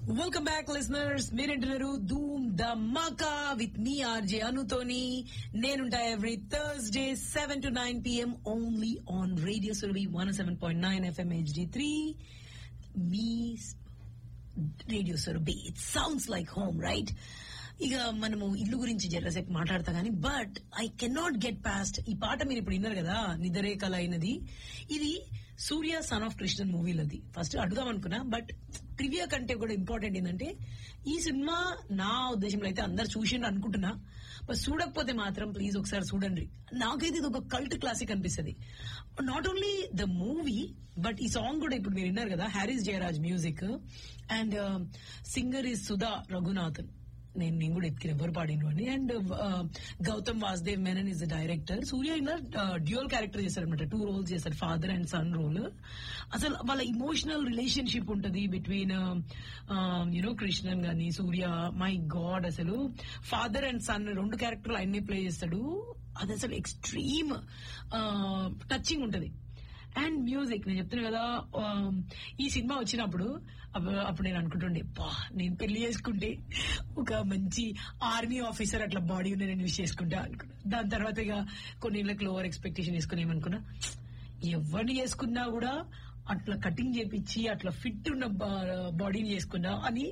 welcome back listeners మీరేంటున్నారు Dhoom Dhamaka with me RJ అనుతోని నేనుంటా every Thursday seven to nine PM only on radio Surabhi one seven point nine FM HD three మీ radio Surabhi it sounds like home right ఇక మనము ఇల్లు గురించి జరసేపు మాట్లాడతా గానీ but I cannot get past ఈ పాట మీరు ఇప్పుడు విన్నారు కదా నిద్రే కల అయినది ఇది సూర్య సన్ ఆఫ్ కృష్ణన్ మూవీలది ఫస్ట్ అడుగుదాం అనుకున్నా బట్ ట్రివియా కంటే కూడా ఇంపార్టెంట్ ఏంటంటే ఈ సినిమా నా ఉద్దేశంలో అయితే అందరు చూసిండ్రు అనుకుంటున్నా బట్ చూడకపోతే మాత్రం ప్లీజ్ ఒకసారి చూడండి నాకైతే ఇది ఒక కల్ట్ క్లాసిక్ అనిపిస్తుంది not only the movie but ఈ సాంగ్ కూడా ఇప్పుడు మీరు విన్నారు కదా Harris Jayaraj music and singer is Sudha Raghunathan నేను నేను కూడా ఎత్తిన ఎవరు పాడిను అని and Gautham Vasudev Menon is the director Surya ఇలా డ్యూయల్ క్యారెక్టర్ చేశారు అనమాట టూ రోల్స్ చేశారు ఫాదర్ అండ్ సన్ రోల్ అసలు వాళ్ళ ఇమోషనల్ రిలేషన్షిప్ ఉంటది బిట్వీన్ యునో కృష్ణన్ గాని సూర్య మై గాడ్ అసలు ఫాదర్ అండ్ సన్ రెండు క్యారెక్టర్లు ఆయన్ని ప్లే చేస్తాడు అది అసలు ఎక్స్ట్రీమ్ టచింగ్ ఉంటది అండ్ మ్యూజిక్ నేను చెప్తున్నా కదా ఈ సినిమా వచ్చినప్పుడు అప్పుడు నేను అనుకుంటుండే పా నేను పెళ్లి చేసుకుంటే ఒక మంచి ఆర్మీ ఆఫీసర్ అట్లా బాడీ ఉన్న నేను విష్ చేసుకుంటా అనుకున్నా దాని తర్వాత ఇక కొన్ని లోవర్ ఎక్స్పెక్టేషన్ చేసుకుని ఏమనుకున్నా ఎవరిని చేసుకున్నా కూడా అట్లా కటింగ్ చేపించి అట్లా ఫిట్ ఉన్న బాడీని చేసుకున్నా అని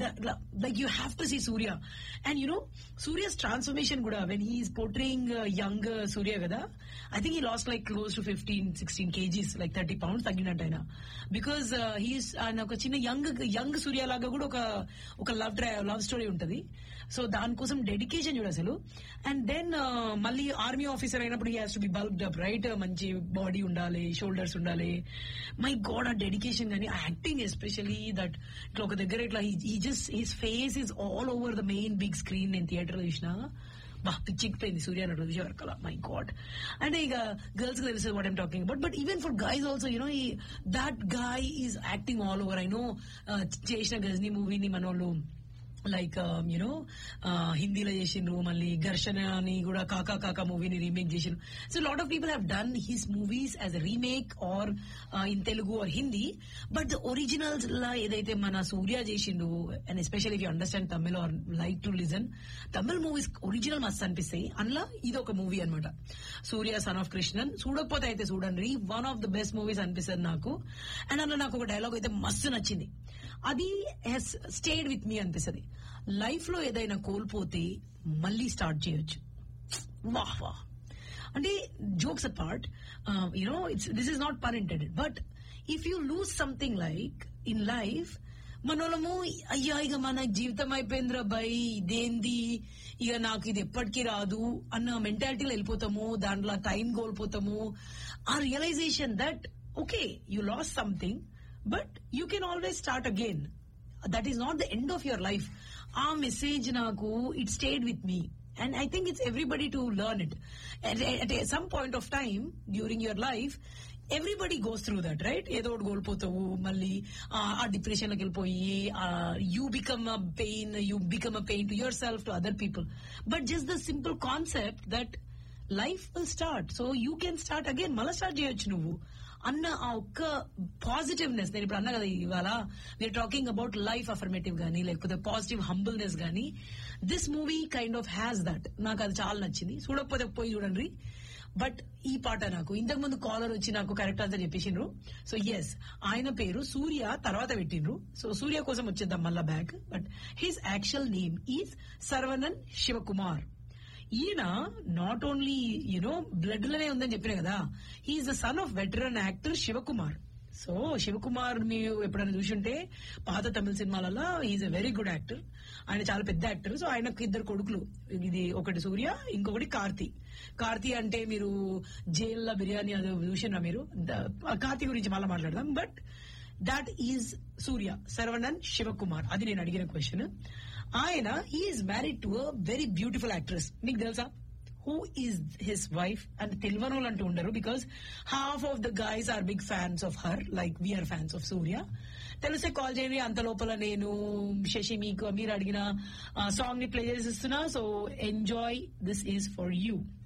like you have to see Surya and you know Surya's transformation కూడా when he's portraying young Surya కదా I think he lost like close to fifteen sixteen KGs like thirty pounds తగ్గినట్టు ఆయన బికాస్ హీస్ ఆయన ఒక చిన్న యంగ్ యంగ్ సూర్య లాగా కూడా ఒక ఒక లవ్ లవ్ స్టోరీ ఉంటది సో దానికోసం డెడికేషన్ చూడు అసలు అండ్ దెన్ మళ్ళీ ఆర్మీ ఆఫీసర్ అయినప్పుడు he has to be bulked up right మంచి బాడీ ఉండాలి షోల్డర్స్ ఉండాలి మై గాడ్ ఆ డెడికేషన్ కానీ యాక్టింగ్ ఎస్పెషలీ దట్ ఇట్లా ఒక దగ్గర ఇట్లా ఈ just his face is all over the main big screen నేను థియేటర్ లో చూసిన బా పిచ్చిక్కిపోయింది సూర్య నటు చూసే వరకు అలా మై గాడ్ అంటే ఇక గర్ల్స్ కి తెలుసు what I'm talking about but even for guys also you know ఈ that guy is acting all over I know చేసిన గజనీ మూవీని మనోళ్ళు లైక్ యునో హిందీలో చేసిండ్రు మళ్ళీ ఘర్షణ అని కూడా కాకా కాకా మూవీని రీమేక్ చేసిండ్రు so lot of people have done his movies as a remake or in Telugu or Hindi but the originals లా ఏదైతే మన సూర్య చేసిండు and special if you understand Tamil or like to listen Tamil movies original మస్త్ అనిపిస్తాయి అందులో ఇది ఒక మూవీ అనమాట సూర్య సన్ ఆఫ్ కృష్ణన్ చూడకపోతే అయితే చూడండి one of the best movies అనిపిస్తుంది నాకు అండ్ అందులో నాకు ఒక డైలాగ్ అయితే మస్తు నచ్చింది అది హెస్ స్టేడ్ విత్ మీ అనిపిస్తుంది లైఫ్ లో ఏదైనా కోల్పోతే మళ్ళీ స్టార్ట్ చేయొచ్చు వాహ్ వాహ్ అంటే jokes apart you know it's this is not pun intended but if you lose something like in life మనోళ్ళము అయ్యా ఇక మన జీవితం అయిపోయిందిరా బై ఇదేంది ఇక నాకు ఇది ఎప్పటికీ రాదు అన్న మెంటాలిటీలో వెళ్ళిపోతాము దాంట్లో టైం కోల్పోతాము ఆ realisation that okay you lose something but you can always start again that is not the end of your life ఆ మెసేజ్ నాకు it stayed with me and I think it's everybody to learn it at some point of time during your life everybody goes through that right ఏదో ఒకటి కోల్పోతావు మళ్ళీ ఆ depression లోకి వెళ్ళిపోయి you become a pain you become a pain to your self to other people but just the simple concept that life will start so you can start again మళ్ళీ start చేయొచ్చు నువ్వు అన్న ఆ ఒక్క పాజిటివ్నెస్ నేను ఇప్పుడు అన్నా కదా ఇవాళ we're talking about life affirmative గానీ లేకపోతే పాజిటివ్ హంబుల్నెస్ గానీ this movie kind of has that నాకు అది చాలా నచ్చింది చూడకపోతే పోయి చూడండి బట్ ఈ పాట నాకు ఇంతకు ముందు కాలర్ వచ్చి నాకు కరెక్ట్ ఆన్సర్ చెప్పేసిండ్రు సో ఎస్ ఆయన పేరు సూర్య తర్వాత పెట్టిండ్రు సో సూర్య కోసం వచ్చేద్దాం మళ్ళా back but his actual name is Saravanan Sivakumar ఈయన నాట్ ఓన్లీ యునో బ్లడ్ లోనే ఉందని చెప్పిన కదా he's the son of veteran actor Sivakumar so Sivakumar మీరు ఎప్పుడైనా చూసుంటే పాత తమిళ సినిమాలలో is a very good actor ఆయన చాలా పెద్ద యాక్టర్ సో ఆయనకు ఇద్దరు కొడుకులు ఇది ఒకటి సూర్య ఇంకొకటి కార్తీ కార్తీ అంటే మీరు జైల్లో బిర్యానీ అది చూసినా మీరు కార్తీ గురించి మళ్ళీ మాట్లాడదాం but that is Suriya Saravanan Sivakumar అది నేను అడిగిన క్వశ్చన్ ఆయన he's married to a very beautiful actress మీకు తెలుసా హూ ఈజ్ హిస్ వైఫ్ అంటే తెలియని వాళ్ళు అంటూ ఉండరు because half of the guys are big fans of her like we are fans of Suriya తెలిసే కాల్ చేయండి అంత లోపల నేను శశి మీకు మీరు అడిగిన సాంగ్ ని ప్లే చేసిస్తున్నా so enjoy this is for you